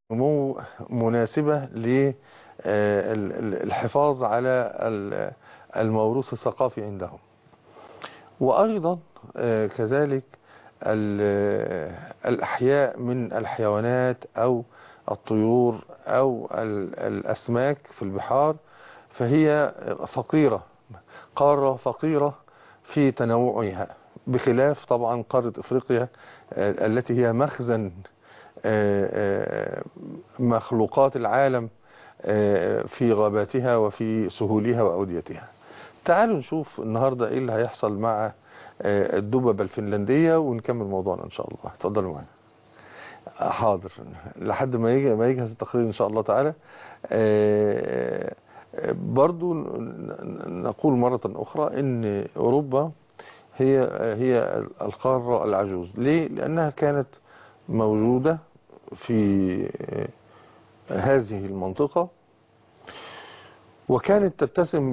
نمو مناسبة للحفاظ على ال- الموروث الثقافي عندهم وأيضا آه، كذلك ال- الأحياء من الحيوانات أو الطيور أو ال- الأسماك في البحار فهي فقيرة قارة فقيرة في تنوعها بخلاف طبعا قارة افريقيا آه، التي هي مخزن آه، آه، مخلوقات العالم آه، في غاباتها وفي سهولها وأوديتها تعالوا نشوف النهاردة ايه اللي هيحصل مع آه، الدببة الفنلندية ونكمل موضوعنا ان شاء الله اتفضلوا معانا آه، حاضر لحد ما يجي ما يجهز التقرير ان شاء الله تعالى آه، آه، برضو ن- نقول مرة اخرى ان اوروبا هي هي القارة العجوز ليه لانها كانت موجودة في آه، هذه المنطقة وكانت تتسم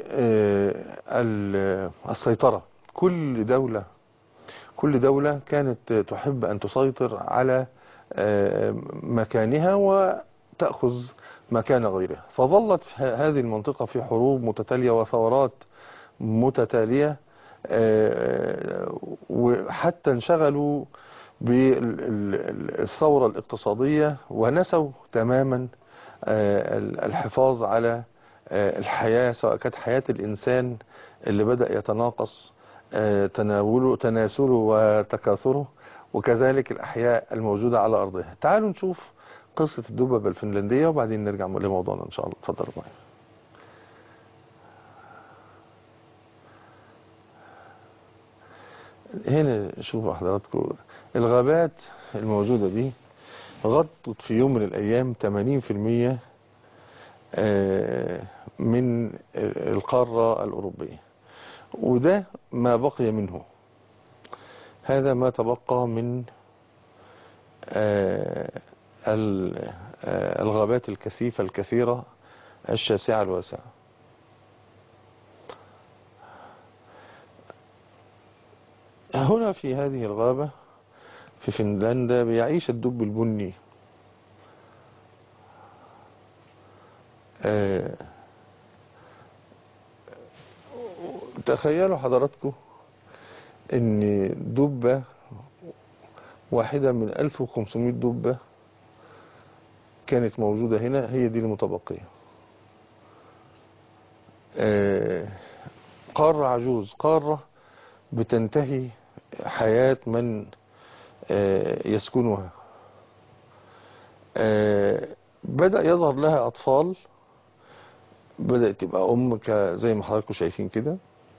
بالسيطرة كل دولة كل دولة كانت تحب أن تسيطر على آه، مكانها وتأخذ مكان غيرها فظلت ه- هذه المنطقة في حروب متتالية وثورات متتالية آه، وحتى انشغلوا بالثورة الاقتصادية ونسوا تماما آه، الحفاظ على آه، الحياة سواء كانت حياة الإنسان اللي بدأ يتناقص آه، تناوله تناسله وتكاثره وكذلك الأحياء الموجودة على أرضها تعالوا نشوف قصة الدببة الفنلندية وبعدين نرجع لموضوعنا إن شاء الله اتفضلوا معايا هنا شوفوا حضراتكم الغابات الموجودة دي غطت في يوم من الأيام 80% آه، من القارة الأوروبية وده ما بقي منه هذا ما تبقى من آه، ال- آه، الغابات الكثيفة الكثيرة الشاسعة الواسعة هنا في هذه الغابة في فنلندا بيعيش الدب البني آه، تخيلوا حضراتكم ان دبة واحدة من 1500 دبة كانت موجودة هنا هي دي المتبقية آه، قارة عجوز قارة بتنتهي حياة من آه، يسكنها آه، بدأ يظهر لها أطفال بدأت تبقى أم ك- زي ما حضراتكم شايفين كده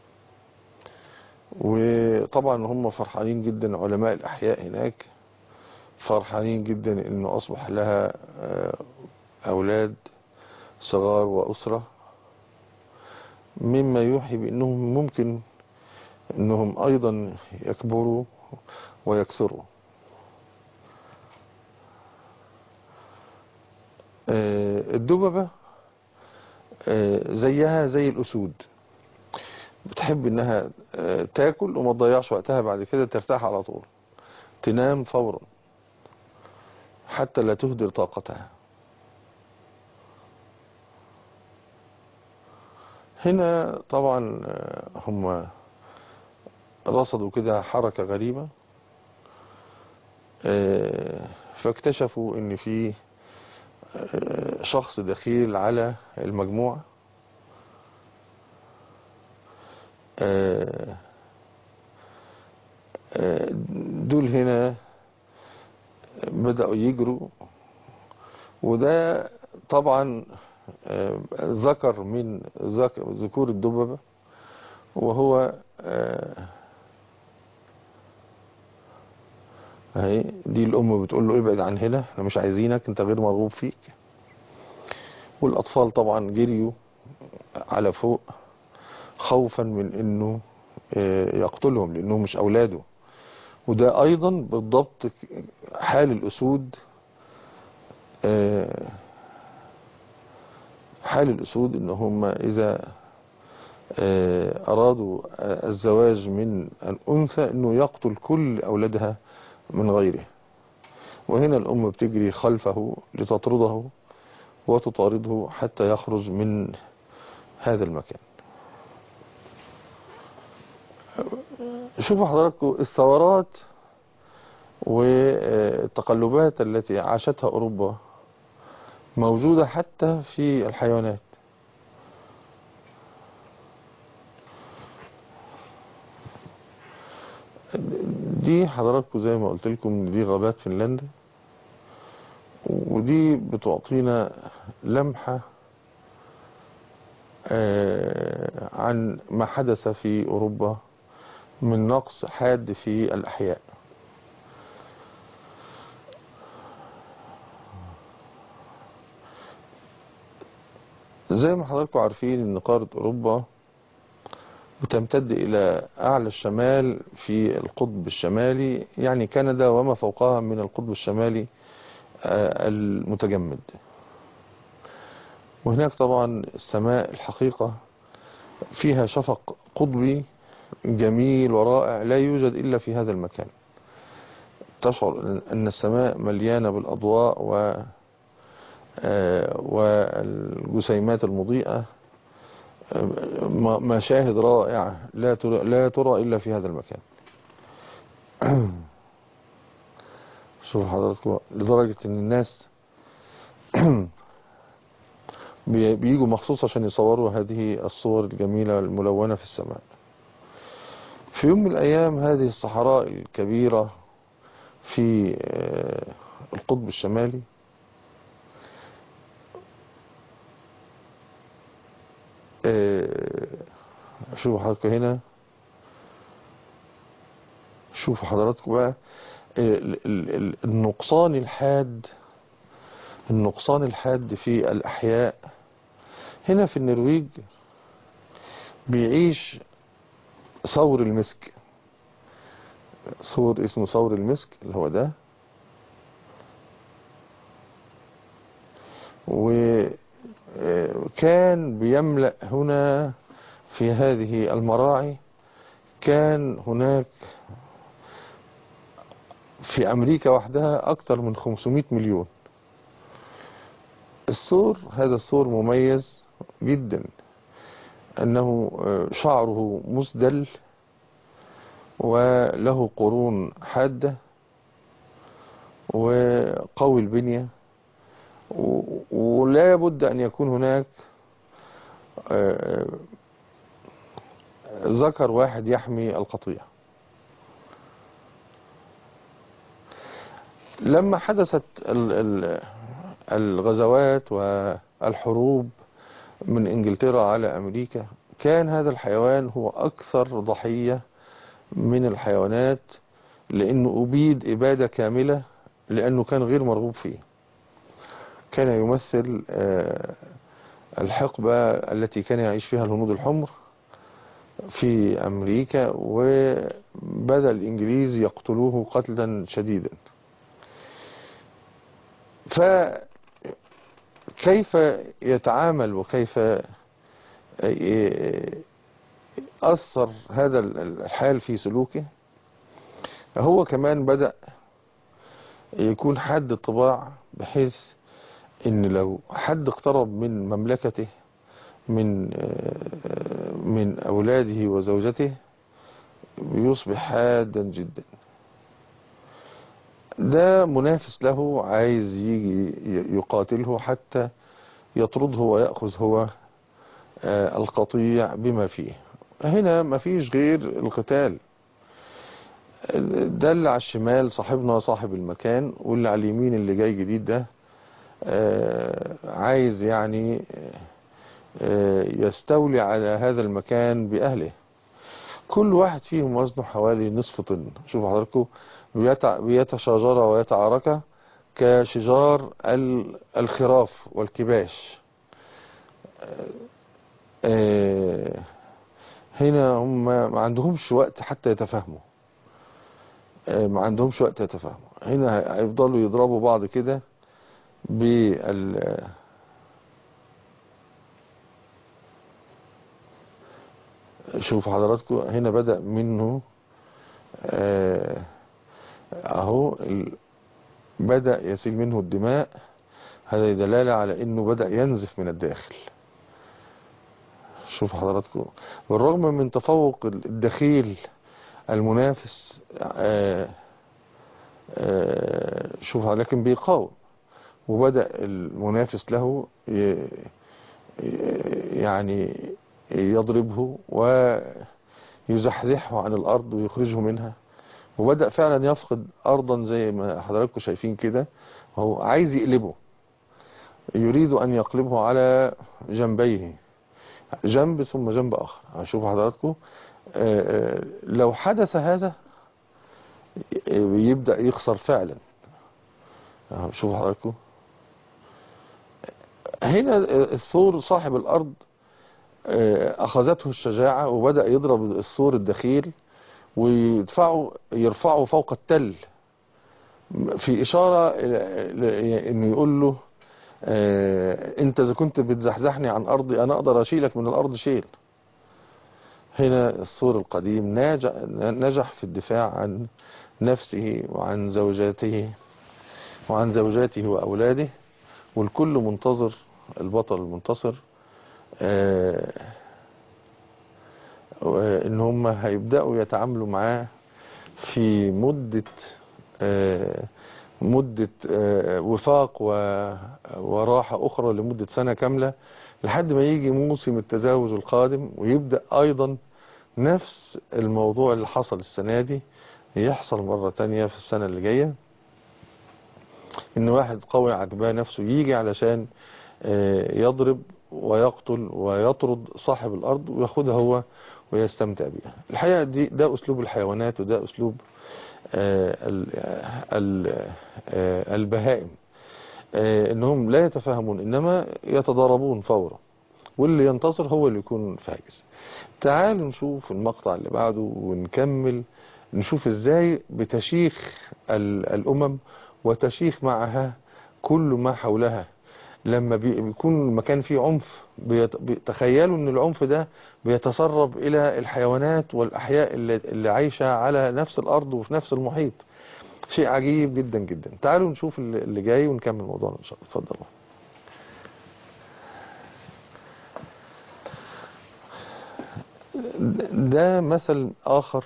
وطبعا هم فرحانين جدا علماء الأحياء هناك فرحانين جدا إنه أصبح لها آه، أولاد صغار وأسرة مما يوحي بأنهم ممكن أنهم أيضا يكبروا ويكثروا آه، الدببة آه، زيها زي الأسود بتحب انها آه، تاكل وما تضيعش وقتها بعد كده ترتاح على طول تنام فورا حتى لا تهدر طاقتها هنا طبعا آه، هم رصدوا كده حركة غريبة آه، فاكتشفوا ان في آه، شخص دخيل على المجموعة آه، آه، دول هنا بدأوا يجروا وده طبعا آه، ذكر من ذك- ذكور الدببة وهو آه، اهي دي الأم بتقول له ابعد عن هنا احنا مش عايزينك انت غير مرغوب فيك والأطفال طبعا جريوا على فوق خوفا من انه آه، يقتلهم لانه مش اولاده وده ايضا بالضبط ك- حال الاسود آه، حال الاسود ان هم اذا آه، ارادوا آه، الزواج من الانثى انه يقتل كل اولادها من غيره وهنا الأم بتجري خلفه لتطرده وتطارده حتى يخرج من هذا المكان شوفوا حضراتكم الثورات والتقلبات التي عاشتها أوروبا موجودة حتى في الحيوانات دي حضراتكم زي ما قلت لكم دي غابات فنلندا ودي بتعطينا لمحة آه، عن ما حدث في أوروبا من نقص حاد في الأحياء زي ما حضراتكم عارفين ان قارة اوروبا بتمتد الى اعلى الشمال في القطب الشمالي يعني كندا وما فوقها من القطب الشمالي آه، المتجمد وهناك طبعا السماء الحقيقة فيها شفق قطبي جميل ورائع لا يوجد إلا في هذا المكان تشعر أن السماء مليانة بالأضواء و آه، والجسيمات المضيئة آه، م- مشاهد رائعة لا ترى, لا ترى إلا في هذا المكان شوف حضراتكم لدرجة أن الناس بي- بيجوا مخصوص عشان يصوروا هذه الصور الجميلة الملونة في السماء في يوم من الأيام هذه الصحراء الكبيرة في آه، القطب الشمالي آه، شوفوا حضراتكم هنا شوفوا حضراتكم بقى ال- ال- ال- النقصان الحاد النقصان الحاد في الأحياء هنا في النرويج بيعيش ثور المسك ثور اسمه ثور المسك اللي هو ده وكان بيملأ هنا في هذه المراعي كان هناك في أمريكا وحدها أكثر من 500 مليون الثور هذا الثور مميز جدا أنه شعره مسدل وله قرون حادة وقوي البنية و- ولا بد أن يكون هناك آه، ذكر واحد يحمي القطيع لما حدثت ال- ال- الغزوات والحروب من انجلترا على امريكا كان هذا الحيوان هو اكثر ضحية من الحيوانات لانه ابيد ابادة كاملة لانه كان غير مرغوب فيه كان يمثل آه، الحقبة التي كان يعيش فيها الهنود الحمر في أمريكا وبدأ الإنجليز يقتلوه قتلا شديدا فكيف يتعامل وكيف أثر هذا الحال في سلوكه هو كمان بدأ يكون حد الطباع بحيث ان لو حد اقترب من مملكته من آه، من اولاده وزوجته بيصبح حادا جدا ده منافس له عايز يجي يقاتله حتى يطرده ويأخذ هو آه، القطيع بما فيه هنا ما فيش غير القتال ده اللي على الشمال صاحبنا صاحب المكان واللي على اليمين اللي جاي جديد ده آه، عايز يعني آه، يستولي على هذا المكان بأهله كل واحد فيهم وزنه حوالي نصف طن شوفوا حضراتكم بيتع- بيتشاجرا ويتعاركا كشجار ال- الخراف والكباش آه، هنا هم ما عندهمش وقت حتى يتفاهموا آه، ما عندهمش وقت يتفاهموا هنا هيفضلوا يضربوا بعض كده بال شوف حضراتكم هنا بدأ منه آه، اهو ال- بدأ يسيل منه الدماء هذا دلالة على انه بدأ ينزف من الداخل شوف حضراتكم بالرغم من تفوق الدخيل المنافس آه آه شوف لكن بيقاوم وبدأ المنافس له ي- يعني يضربه ويزحزحه عن الأرض ويخرجه منها وبدأ فعلا يفقد أرضا زي ما حضراتكم شايفين كده هو عايز يقلبه يريد أن يقلبه على جنبيه جنب ثم جنب آخر هشوف حضراتكم آه، آه، لو حدث هذا آه، يبدأ يخسر فعلا آه، شوفوا حضراتكم هنا الثور صاحب الأرض آه، أخذته الشجاعة وبدأ يضرب الثور الدخيل ويدفعه يرفعه فوق التل في إشارة إلى- إلى- إنه يقول له آه، أنت إذا كنت بتزحزحني عن أرضي أنا أقدر أشيلك من الأرض شيل هنا الثور القديم ناجح, نجح في الدفاع عن نفسه وعن زوجاته وعن زوجاته وأولاده والكل منتظر البطل المنتصر آه، وإن هم هيبدأوا يتعاملوا معاه في مدة آه، مدة آه، وفاق و- وراحة أخرى لمدة سنة كاملة لحد ما يجي موسم التزاوج القادم ويبدأ أيضا نفس الموضوع اللي حصل السنة دي يحصل مرة تانية في السنة اللي جاية إن واحد قوي عجباه نفسه يجي علشان آه، يضرب ويقتل ويطرد صاحب الأرض وياخدها هو ويستمتع بيها الحقيقة دي ده أسلوب الحيوانات وده أسلوب آه، ال- ال- آه، البهائم آه، انهم لا يتفاهمون انما يتضاربون فورا واللي ينتصر هو اللي يكون فايز تعالوا نشوف المقطع اللي بعده ونكمل نشوف ازاي بتشيخ ال- الامم وتشيخ معها كل ما حولها لما بي- بيكون مكان فيه عنف بيت- بي- تخيلوا ان العنف ده بيتسرب الى الحيوانات والاحياء اللي, اللي عايشة على نفس الارض وفي نفس المحيط شيء عجيب جدا جدا تعالوا نشوف اللي اللي جاي ونكمل موضوعنا ان شاء الله اتفضلوا ده مثل آخر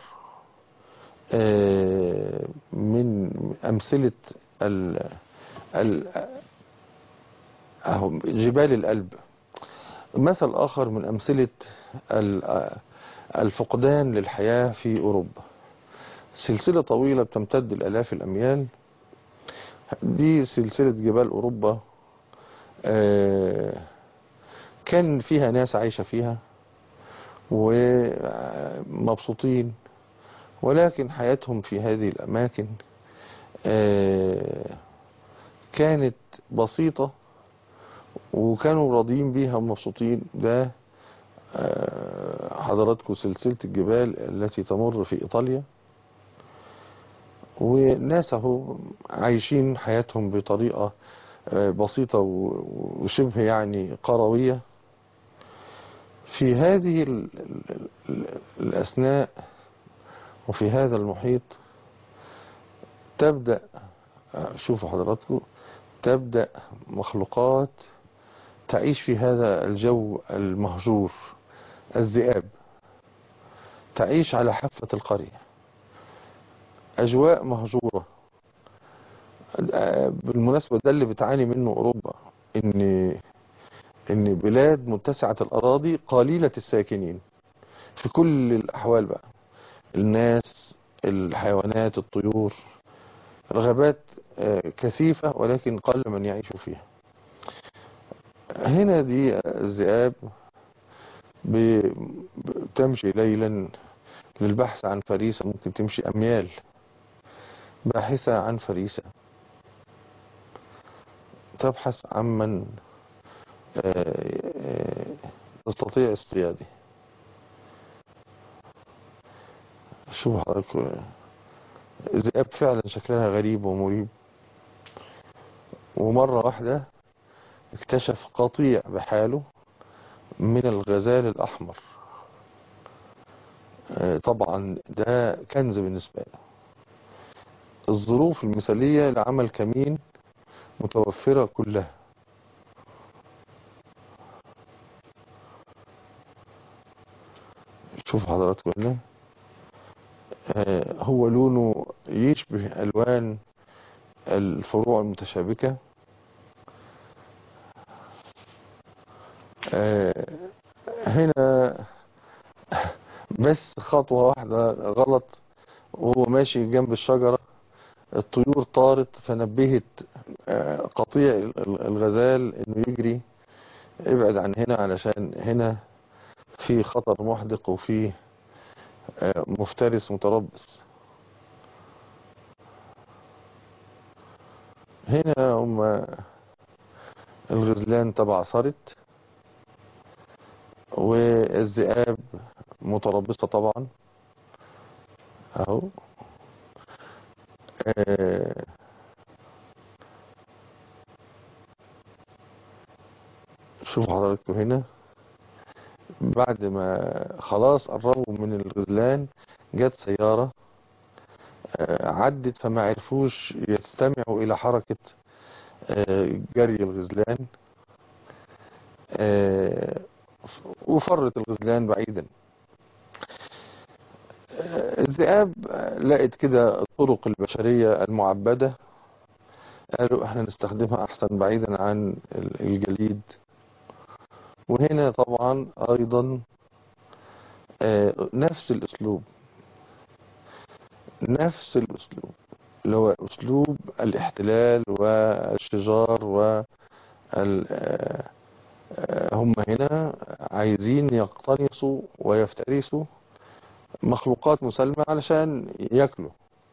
آه، من أمثلة ال ال أهو جبال الألب مثل آخر من أمثلة ال- الفقدان للحياة في أوروبا سلسلة طويلة بتمتد الآلاف الأميال دي سلسلة جبال أوروبا آه، كان فيها ناس عايشة فيها ومبسوطين ولكن حياتهم في هذه الأماكن آه، كانت بسيطة وكانوا راضيين بيها ومبسوطين ده آه، حضراتكم سلسلة الجبال التي تمر في إيطاليا وناس اهو عايشين حياتهم بطريقة آه، بسيطة و- وشبه يعني قروية في هذه ال- ال- ال- الأثناء وفي هذا المحيط تبدأ آه، شوفوا حضراتكم تبدأ مخلوقات تعيش في هذا الجو المهجور الذئاب تعيش على حافة القرية أجواء مهجورة آه، بالمناسبة ده اللي بتعاني منه أوروبا إن إن بلاد متسعة الأراضي قليلة الساكنين في كل الأحوال بقى الناس الحيوانات الطيور الغابات آه، كثيفة ولكن قل من يعيش فيها هنا دي الذئاب ب- بتمشي ليلا للبحث عن فريسة ممكن تمشي أميال باحثة عن فريسة تبحث عمن آه، آه، تستطيع اصطياده شوف حضرتك الذئاب فعلا شكلها غريب ومريب ومرة واحدة اكتشف قطيع بحاله من الغزال الأحمر آه، طبعا ده كنز بالنسبة له الظروف المثالية لعمل كمين متوفرة كلها شوف حضراتكم هنا آه، هو لونه يشبه ألوان الفروع المتشابكة آه، هنا بس خطوة واحدة غلط وهو ماشي جنب الشجرة الطيور طارت فنبهت آه، قطيع ال- الغزال انه يجري ابعد عن هنا علشان هنا في خطر محدق وفي آه، مفترس متربص هنا هم الغزلان تبعثرت والذئاب متربصة طبعا اهو آه، شوفوا حضراتكم هنا بعد ما خلاص قربوا من الغزلان جت سيارة آه، عدت فما عرفوش يستمعوا إلى حركة آه، جري الغزلان آه، وفرت الغزلان بعيدا آه، الذئاب لقت كده الطرق البشرية المعبدة قالوا احنا نستخدمها احسن بعيدا عن ال- الجليد وهنا طبعا ايضا آه، نفس الاسلوب نفس الاسلوب اللي هو اسلوب الاحتلال والشجار و ال- آه، آه، هم هنا عايزين يقتنصوا ويفترسوا مخلوقات مسالمة علشان ياكلوا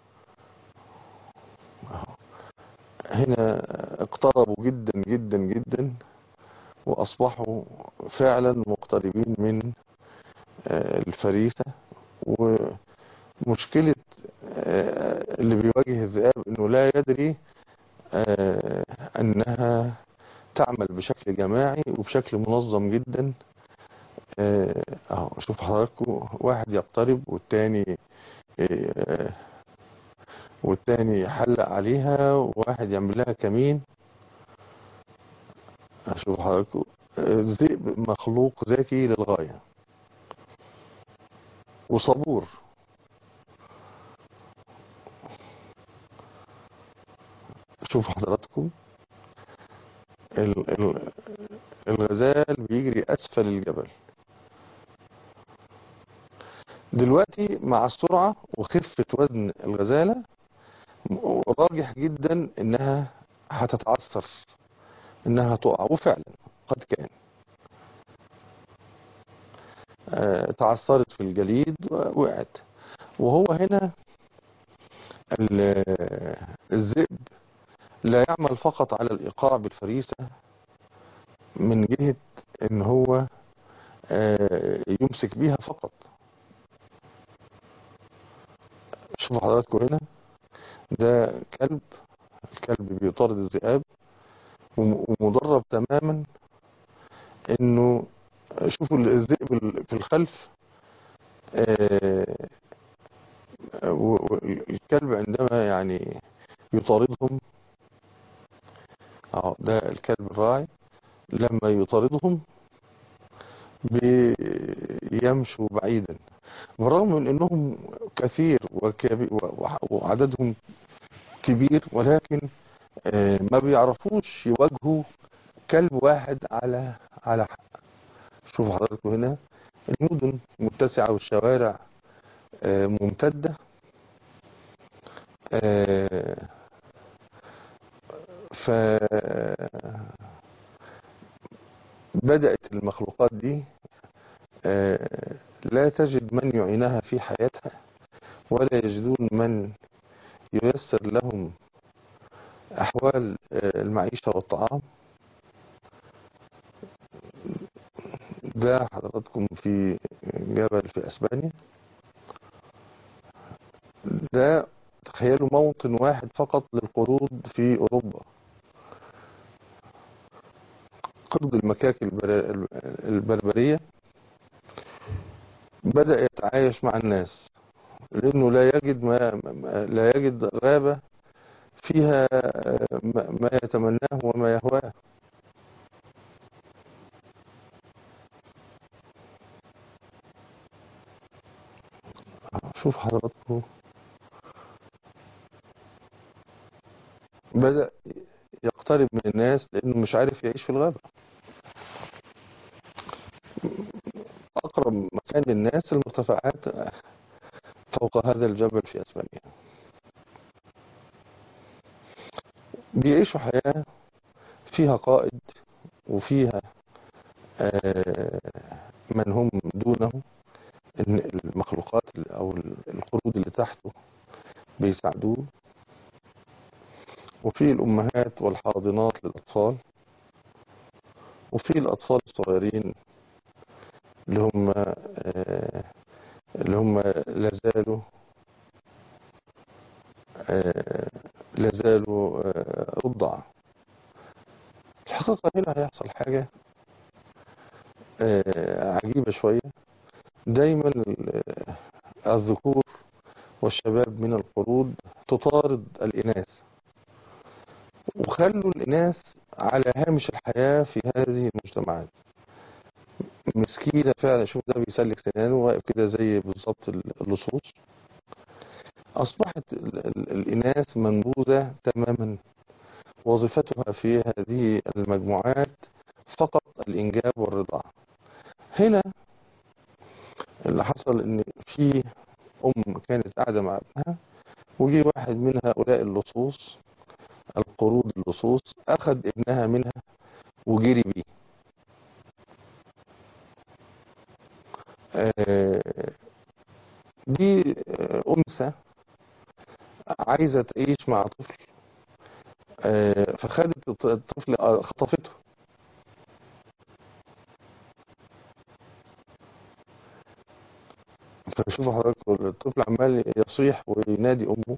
هنا اقتربوا جدا جدا جدا وأصبحوا فعلا مقتربين من آه، الفريسة ومشكلة آه، اللي بيواجه الذئاب انه لا يدري آه، انها تعمل بشكل جماعي وبشكل منظم جدا آه، اهو شوف حضراتكم واحد يقترب والتاني آه، والتاني يحلق عليها وواحد يعمل لها كمين اشوف حضراتكم الذئب مخلوق ذكي للغاية وصبور شوف حضراتكم ال- ال- الغزال بيجري اسفل الجبل دلوقتي مع السرعة وخفة وزن الغزالة راجح جدا انها هتتعثر انها تقع وفعلا قد كان آه، تعثرت في الجليد ووقعت وهو هنا ال- الذئب لا يعمل فقط على الإيقاع بالفريسة من جهة ان هو آه، يمسك بيها فقط شوفوا حضراتكم هنا ده كلب الكلب بيطارد الذئاب وم- ومدرب تماما انه شوفوا الذئب ال- في الخلف آه، و- و- الكلب عندما يعني يطاردهم اه ده الكلب الراعي لما يطاردهم بيمشوا بعيدا بالرغم من انهم كثير وكبي- و- وعددهم كبير ولكن آه، ما بيعرفوش يواجهوا كلب واحد على على حق شوفوا حضراتكم هنا المدن متسعة والشوارع آه، ممتدة آه، ف بدأت المخلوقات دي آه، لا تجد من يعينها في حياتها ولا يجدون من ييسر لهم أحوال آه، المعيشة والطعام ده حضراتكم في جبل في أسبانيا ده تخيلوا موطن واحد فقط للقرود في أوروبا قرد المكاك البر- البربرية بدأ يتعايش مع الناس لأنه لا يجد ما ما- لا يجد غابة فيها آه، ما ما يتمناه وما يهواه شوف حضراتكم بدأ يقترب من الناس لأنه مش عارف يعيش في الغابة أقرب مكان للناس المرتفعات فوق هذا الجبل في أسبانيا بيعيشوا حياة فيها قائد وفيها آه، من هم دونه إن المخلوقات أو القرود اللي تحته بيساعدوه وفي الأمهات والحاضنات للأطفال وفي الأطفال الصغيرين اللي هم آه، اللي هم لازالوا آه، لازالوا آه، رضع الحقيقة هنا هيحصل حاجة آه، عجيبة شوية دايما ال- الذكور والشباب من القرود تطارد الإناث وخلوا الإناث على هامش الحياة في هذه المجتمعات مسكينة فعلا شوف ده بيسلك سنانه واقف كده زي بالظبط اللصوص أصبحت ال- ال- الإناث منبوذة تماما وظيفتها في هذه المجموعات فقط الإنجاب والرضاعة هنا اللي حصل إن في أم كانت قاعدة مع ابنها وجي واحد من هؤلاء اللصوص القرود اللصوص أخذ ابنها منها وجري بيه آه، دي آه، أنثى عايزة تعيش مع طفل آه، فخدت الط- الطفل آه، خطفته فشوفوا حضراتكم الطفل عمال يصيح وينادي أمه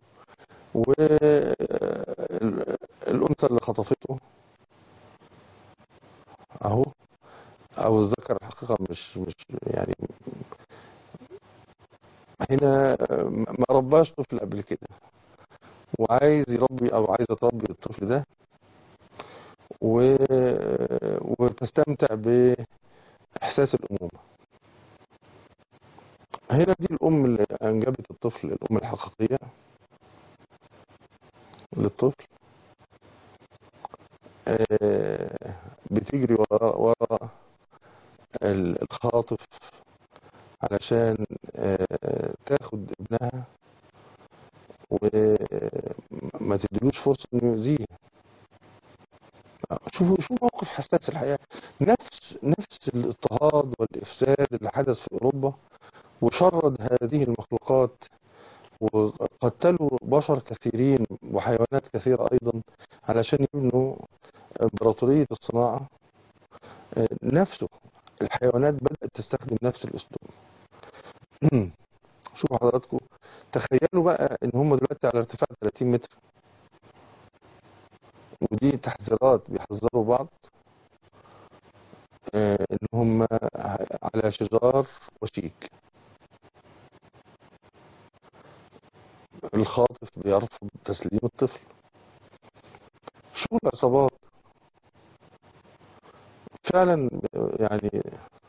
والأنثى اللي خطفته أهو أو الذكر الحقيقة مش مش يعني هنا آه، ما رباش طفل قبل كده وعايز يربي أو عايزة تربي الطفل ده و... وتستمتع بإحساس الأمومة هنا دي الأم اللي أنجبت الطفل الأم الحقيقية للطفل آه، بتجري ورا ورا ال- الخاطف علشان آه، تاخد ابنها وما تديلوش فرصة انه يؤذيه شوفوا شوفوا موقف حساس الحقيقة نفس نفس الاضطهاد والإفساد اللي حدث في أوروبا وشرد هذه المخلوقات وقتلوا بشر كثيرين وحيوانات كثيرة أيضا علشان يبنوا إمبراطورية الصناعة آه، نفسه الحيوانات بدأت تستخدم نفس الأسلوب شوفوا حضراتكم تخيلوا بقى ان هم دلوقتي على ارتفاع 30 متر ودي تحذيرات بيحذروا بعض آه، ان هم على شجار وشيك الخاطف بيرفض تسليم الطفل شو العصابات فعلا يعني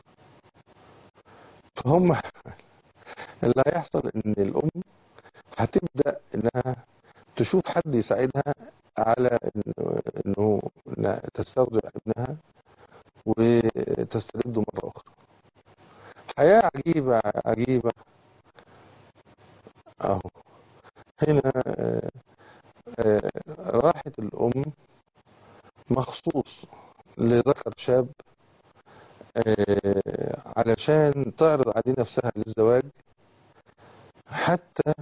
فهم اللي هيحصل ان الام هتبدا انها تشوف حد يساعدها على انه انه إنها تسترجع ابنها وتسترده مره اخرى حياه عجيبه عجيبه اهو هنا آه، آه، راحت الام مخصوص لذكر شاب آه، علشان تعرض عليه نفسها للزواج حتى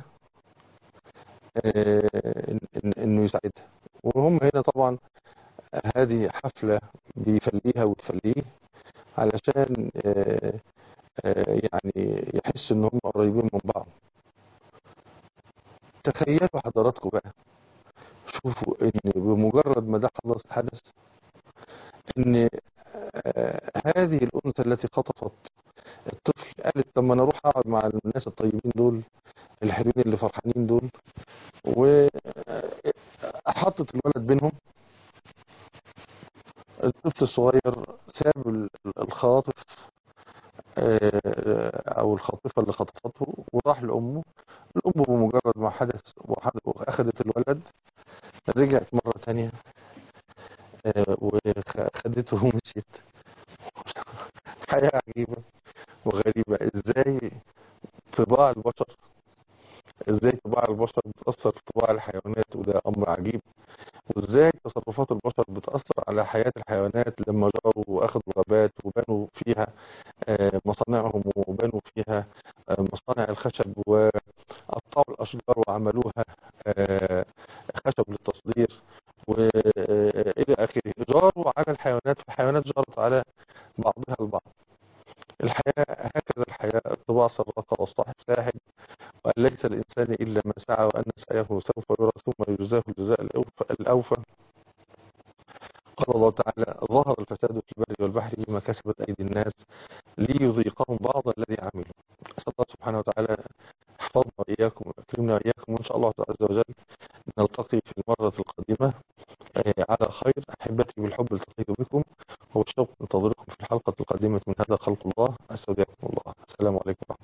آه، إن- إن- انه يساعدها وهم هنا طبعا هذه حفلة بيفليها وتفليه علشان آه، آه، يعني يحس ان هم قريبين من بعض تخيلوا حضراتكم بقى شوفوا ان بمجرد ما ده حدث حدث ان آه، هذه الانثى التي خطفت الطفل قالت طب ما انا اروح اقعد مع الناس الطيبين دول الحلوين اللي فرحانين دول وحطت الولد بينهم الطفل الصغير ساب ال- الخاطف آه، او الخاطفه اللي خطفته وراح لامه الام بمجرد ما حدث وحد- واخدت الولد رجعت مره تانية آه، وخدته ومشيت حياه عجيبه وغريبه ازاي طباع البشر ازاي طباع البشر بتاثر في طباع الحيوانات وده امر عجيب وازاي تصرفات البشر بتاثر على حياه الحيوانات لما جروا واخدوا غابات وبنوا فيها آه، مصانعهم وبنوا فيها آه، مصانع الخشب وقطعوا الأشجار وعملوها آه، خشب للتصدير وإلى آخره جاروا على الحيوانات فالحيوانات جارت على بعضها البعض الحياة هكذا الحياة الطباع سراقة والصاحب ساحب وأن ليس الإنسان إلا ما سعى وأن سعيه سوف يرى ثم يجزاه الجزاء الأوفى, الأوفى قال الله تعالى ظهر الفساد في البر والبحر بما كسبت أيدي الناس ليذيقهم بعض الذي عملوا أسأل الله سبحانه وتعالى يحفظنا وإياكم ويكرمنا وإياكم وإن شاء الله عز وجل نلتقي في المرة القادمة آه، على خير أحبتي بالحب التقيت بكم وبالشوق انتظركم في الحلقة القادمة من هذا خلق الله أستودعكم الله السلام عليكم ورحمة الله